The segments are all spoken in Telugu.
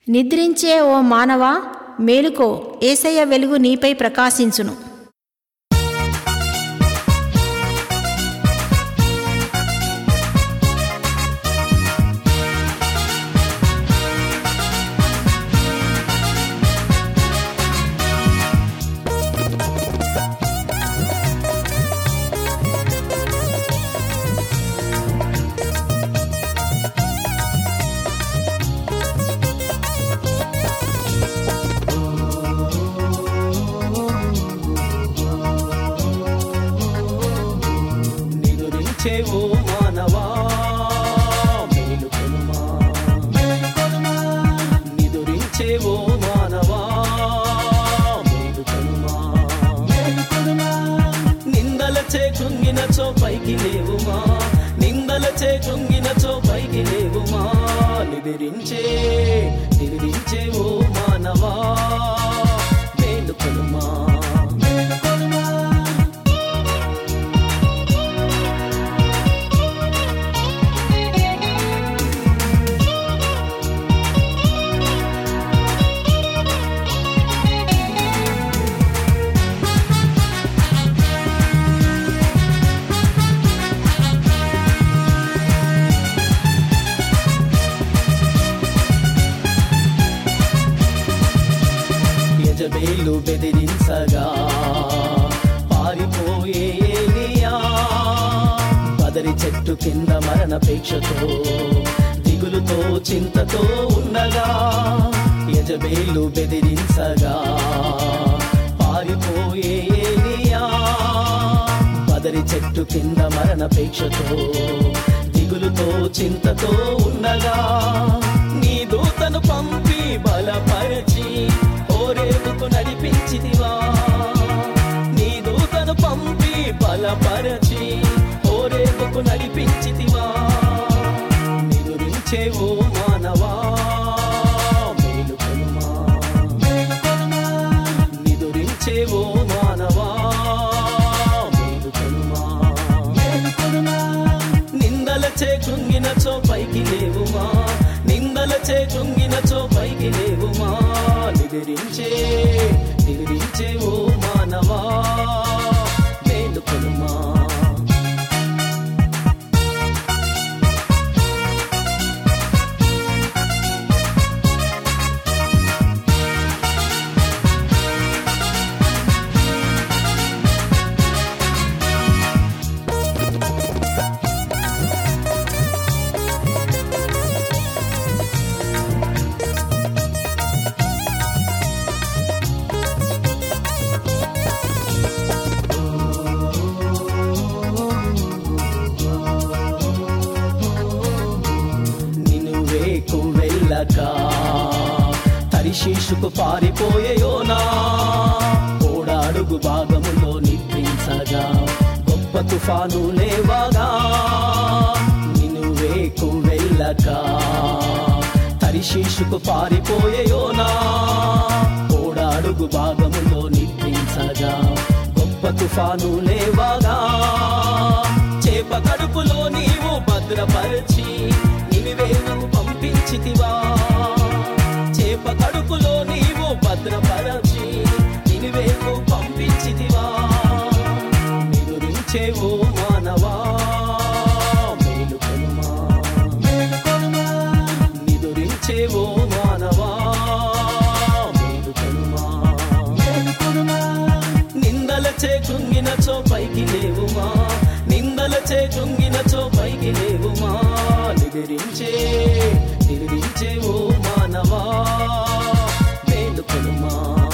నిద్రించే ఓ మానవా మేలుకో ఏసయ్య వెలుగు నీపై ప్రకాశించును నిదురించే ఓ మానవా మేలుకొనుమా నిదురించే ఓ మానవా మేలుకొనుమా నిందలచే కృంగినచో పైకి లేవుమా నిందలచే కృంగినచో పైకి లేవుమా నిదిరించే నిదిరించే ఓ మానవా మేలుకొనుమా యజబేలు బెదిరించగా పారిపోయే ఏలియా బదరి చెట్టు కింద మరణపేక్షతో దిగులుతో చింతతో ఉండగా యజబేలు బెదిరించగా పారిపోయే ఏలియా బదరి చెట్టు కింద మరణపేక్షతో దిగులుతో చింతతో ఉండగా నీ దూతను పంపి బలపరచి ఓరేపుకు నడిపించితివా నీ దూతను పంపి బలపరచి ఓరేపుకు నడిపించితివా నిదురించే ఓ మానవా మేలుకొనుమా నిదురించే ఓ మానవా మేలుకొనుమా నిందలచే కృంగినచో పైకి లేవుమా నిందలచే కృంగినచో పైకి లేవుమా నిదిరించే నిదిరించే ఓ మానవా మేలుకొనుమా నినువేకు వెళ్ళక తరిశీషుకు పారిపోయేయోనా ఓడాడుగు భాగములో నిద్రించగా గొప్ప తుఫాను లేవగా నినువేకు వెళ్ళక తరిశీషుకు పారిపోయేయోనా ఓడాడుగు భాగములో నిద్రించగా గొప్ప తుఫాను లేవగా చేప కడుపులో నీవు భద్రపరిచి నినివేను పంపించితివా చేప కడుపులో నీవు భద్రపరచి నినివేను పంపించితివా నిదురించే ఓ మానవా మేలుకొనుమా నిదురించే ఓ మానవా మేలుకొనుమా నిందలచే కృంగినచో పైకి లేవుమా నిందలచే కృంగినచో పైకి లేవుమా నిదిరించే నిదిరించే ఓ మానవా మేలుకొనుమా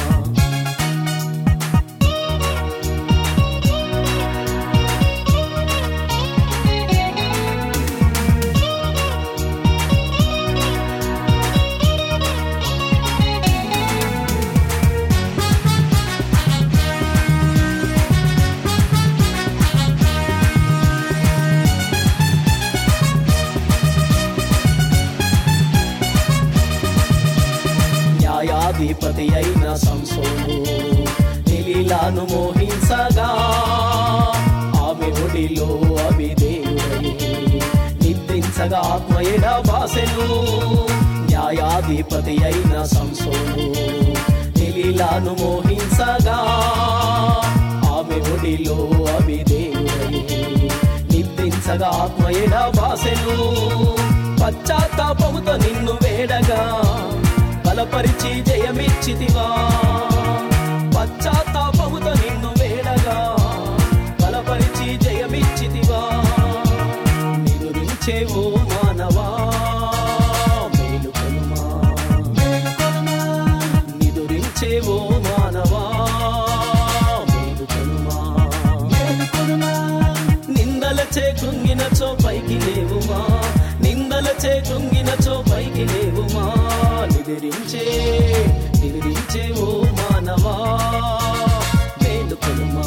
న్యాయాధిపతి అయిన సంసోను తెలిలాను మోహించగా ఆమె ఒడిలో అవిదేవుడై నిద్రించగా ఆత్మయడ బాసెను న్యాయ న్యాయాధిపతి అయిన సంసోను తెలిలాను మోహింసగా ఆమె ఒడిలో అవిదేవుడై నిద్రించగా ఆత్మయడ బాసెను పశ్చాత్తాపముతో నిన్ను వేడగా బలపరిచి జయమిచ్చితివా పశ్చాత్తాపముతో నిన్ను వేడగా బలపరిచి జయమిచ్చితివా నిదురించేవో మానవా మేలుకొనుమా నిదురించేవో మానవా మేలుకొనుమా నిందలచే కృంగినచో పైకి లేవుమా నిందలచే కృంగినచో పైకి లేవుమా నిదిరించే నిదిరించే ఓ మానవా మేలుకొనుమా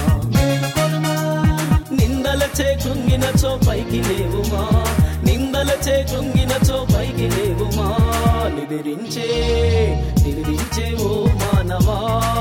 నిందలచే కృంగినచో పైకి లేవుమా నిందలచే కృంగినచో పైకి లేవుమా నిదిరించే నిదిరించే ఓ మానవా